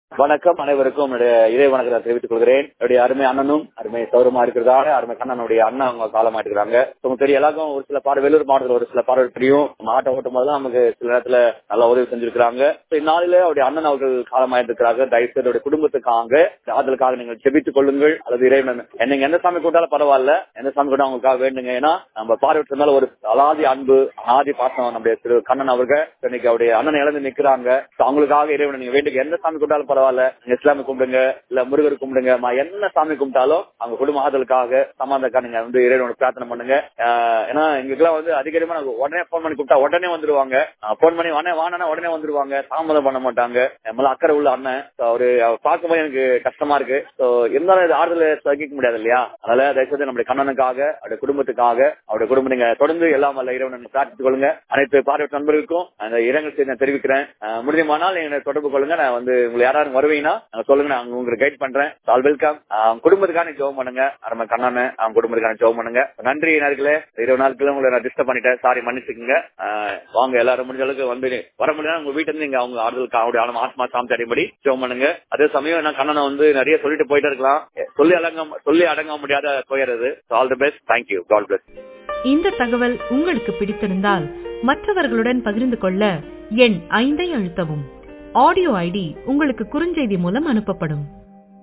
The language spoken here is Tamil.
வணக்கம் அனைவருக்கும் என்னுடைய இறை வணக்கத்தை தெரிவித்துக் கொள்கிறேன் என்னுடைய அருமை அண்ணனும் அருமை சௌரமா இருக்கிறதால அருமை கண்ணனுடைய அண்ணன் அவங்க காலமா இருக்கிறாங்க உங்களுக்கு தெரியும் எல்லாருக்கும் ஒரு சில பாடு வேலூர் மாவட்டத்தில் ஒரு சில பாடல் தெரியும் நம்ம ஆட்டோ ஓட்டும் போது நமக்கு சில நேரத்துல நல்ல உதவி செஞ்சிருக்கிறாங்க இந்நாளில அவருடைய அண்ணன் அவர்கள் காலமாயிருக்கிறாங்க தயவு செய்து அவருடைய குடும்பத்துக்காக ஆதலுக்காக நீங்கள் செபித்துக் கொள்ளுங்கள் அல்லது இறைவன் என்னங்க எந்த சாமி கூட்டாலும் பரவாயில்ல எந்த சாமி கூட்டம் அவங்களுக்காக வேண்டுங்க ஏன்னா நம்ம பார்வையிட்டிருந்தாலும் ஒரு அலாதி அன்பு அனாதி பாசம் நம்முடைய திரு கண்ணன் அவர்கள் இன்னைக்கு அவருடைய அண்ணன் இழந்து நிக்கிறாங்க So அவங்களுக்காக இறைவன் நீங்க வேண்டுங்க எந்த சாமி கூட்டாலும் பரவாயில்ல நீங்க இஸ்லாமி கும்பிடுங்க இல்ல முருகர் கும்பிடுங்க ம- என்ன சாமி கும்பிட்டாலும் அவங்க குடும்ப ஆதலுக்காக சமாதானக்காக நீங்க வந்து இறைவனை பிரார்த்தனை பண்ணுங்க ஆஹ் ஏன்னா எங்களுக்கெல்லாம் வந்து அதிகமா நாங்க உடனே போன் பண்ணி கூப்பிட்டா உடனே வந்துருவாங்க போன் பண்ணி உடனே வானா உடனே வந்துருவாங்க தாமதம் பண்ண மாட்டாங்க நம்மள அக்கறை உள்ள அண்ணன் So அவரு அவர் பார்க்கும்போது எனக்கு கஷ்டமா இருக்கு ஸோ இருந்தாலும் இது ஆறுதல் சகிக்க முடியாது இல்லையா அதனால தயவுசெய்து நம்முடைய கண்ணனுக்காக அவருடைய குடும்பத்துக்காக அவருடைய குடும்பம் நீங்க தொடர்ந்து எல்லாம் வல்ல இறைவனை பிரார்த்தித்துக் கொள்ளுங்க அனைத்து பார்வை நண்பர்களுக்கும் அந்த இரங்கல் செய்தி நான் தெரிவிக்கிறேன் அஹ் முடியுமானால் என்னை தொடர்பு கொள்ளுங்க நான் வந்து உங்களை யாராரும் வருவீங்கன்னா அஹ் சொல்லுங்க நான் உங்களுக்கு கைட் பண்றேன் ஆல் வெல்கம் குடும்பத்துக்கான ஜெபம் பண்ணுங்க நம்ம கண்ணனு அவங்க குடும்பத்துக்கான ஜெபம் பண்ணுங்க நன்றி நேர்களே இருபது நாட்கள் உங்களை நான் டிஸ்டர்ப் பண்ணிட்டேன் சாரி மன்னிச்சுக்கோங்க அஹ் வாங்க எல்லாரும் முடிஞ்ச அளவுக்கு வந்து வர முடியாது உங்க வீட்டுல இருந்து நீங்க அவங்க ஆறுதலுக்கு அவருடைய ஆத்மா- ஆத்மா சாமி அடைபடி ஜெபம் பண்ணுங்க அதே சமயம் நான் கண்ணனை வந்து நிறைய சொல்லிட்டு போயிட்டே இருக்கலாம் சொல்லி அடங்க சொல்லி அடங்க முடியாத போயிடுறது ஆல் தி பெஸ்ட் தேங்க்யூ கால் பிளஸ் இந்த தகவல் உங்களுக்கு பிடித்திருந்தால் மற்றவர்களுடன் பகிர்ந்து கொள்ள எண் ஐந்தை அழுத்தவும் ஆடியோ ஐடி உங்களுக்கு குறுஞ்செய்தி மூலம் அனுப்பப்படும்